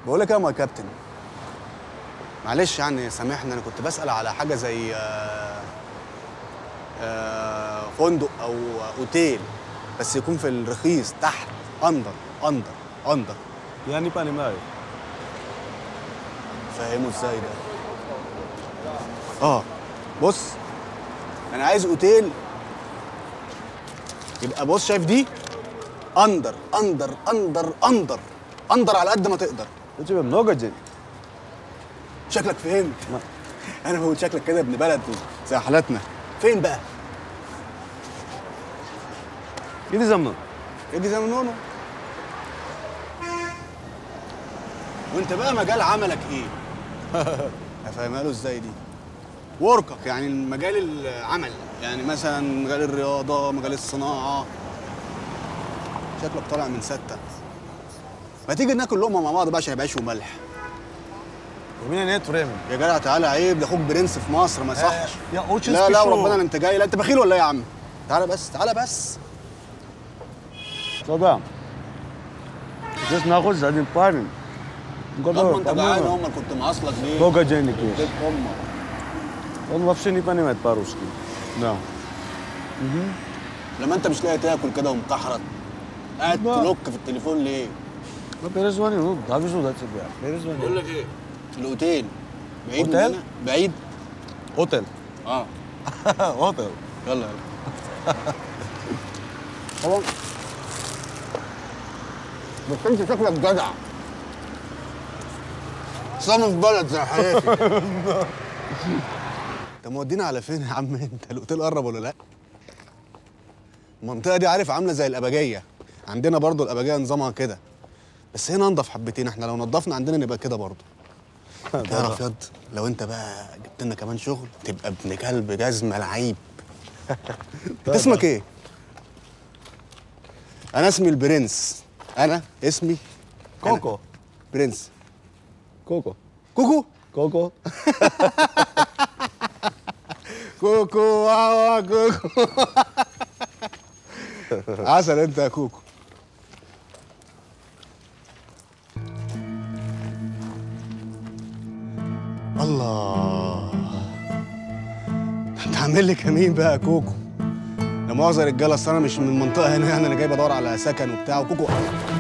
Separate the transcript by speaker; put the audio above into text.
Speaker 1: بقول لك ايه يا كابتن معلش يعني سامحني انا كنت بسال على حاجه زي آه، آه، فندق او اوتيل بس يكون في الرخيص تحت اندر اندر اندر
Speaker 2: يعني باني مايو
Speaker 1: فاهمه ازاي ده اه بص انا عايز اوتيل يبقى بص شايف دي اندر اندر اندر اندر اندر على قد ما تقدر
Speaker 2: У тебя много денег?
Speaker 1: شكلك فهمت
Speaker 2: ما-
Speaker 1: انا بقول شكلك كده ابن بلد زي حالاتنا فين بقى
Speaker 2: Иди за мной.
Speaker 1: يجي زي ما نونو وانت بقى مجال عملك ايه افهمها له ازاي دي وركك يعني مجال العمل يعني مثلا مجال الرياضه مجال الصناعه شكلك طالع من سته ما تيجي ناكل لقمه مع بعض بقى عشان يبقى عيش وملح
Speaker 2: У меня нет времени.
Speaker 1: يا جدع تعالى عيب ده اخوك برنس في مصر ما يصحش
Speaker 2: يا очень
Speaker 1: لا لا
Speaker 2: спешу.
Speaker 1: وربنا انت جاي لا انت بخيل ولا ايه يا عم تعالى بس تعالى بس
Speaker 2: Садам. Здесь находится один парень, у
Speaker 1: طب ما
Speaker 2: которого,
Speaker 1: انت جعان
Speaker 2: по-моему,
Speaker 1: امال كنت معاصلك ليه؟
Speaker 2: много денег есть.
Speaker 1: بيت امك
Speaker 2: Он вообще не понимает по-русски. Да.
Speaker 1: لما انت مش لاقي تاكل كده ومكحرت قاعد
Speaker 2: لا.
Speaker 1: تلوك في التليفون ليه؟
Speaker 2: Ну, перезвони, ну, довезу до тебя. Перезвони.
Speaker 1: بقول لك ايه؟ الاوتيل بعيد من
Speaker 2: اوتيل؟
Speaker 1: هنا؟ بعيد؟
Speaker 2: Отель.
Speaker 1: اه
Speaker 2: Отель.
Speaker 1: يلا يلا طبعا بس انت شكلك جدع صنف بلد زي حياتي انت مودينا على فين يا عم انت الاوتيل قرب ولا لا؟ المنطقه دي عارف عامله زي الاباجيه عندنا برضو الاباجيه نظامها كده بس هنا انضف حبتين احنا لو نضفنا عندنا نبقى كده برضو تعرف ياض لو انت بقى جبت لنا كمان شغل تبقى ابن كلب جزمه لعيب انت اسمك ايه؟ انا اسمي البرنس انا اسمي أنا.
Speaker 2: كوكو.
Speaker 1: برنس
Speaker 2: كوكو.
Speaker 1: كوكو
Speaker 2: كوكو.
Speaker 1: كوكو واوا كوكو عسل انت يا كوكو الله انت عامل لي كمين بقى يا كوكو لا مؤاخذه يا رجاله اصل انا مش من المنطقه هنا يعني انا جاي بدور على سكن وبتاع وكوكو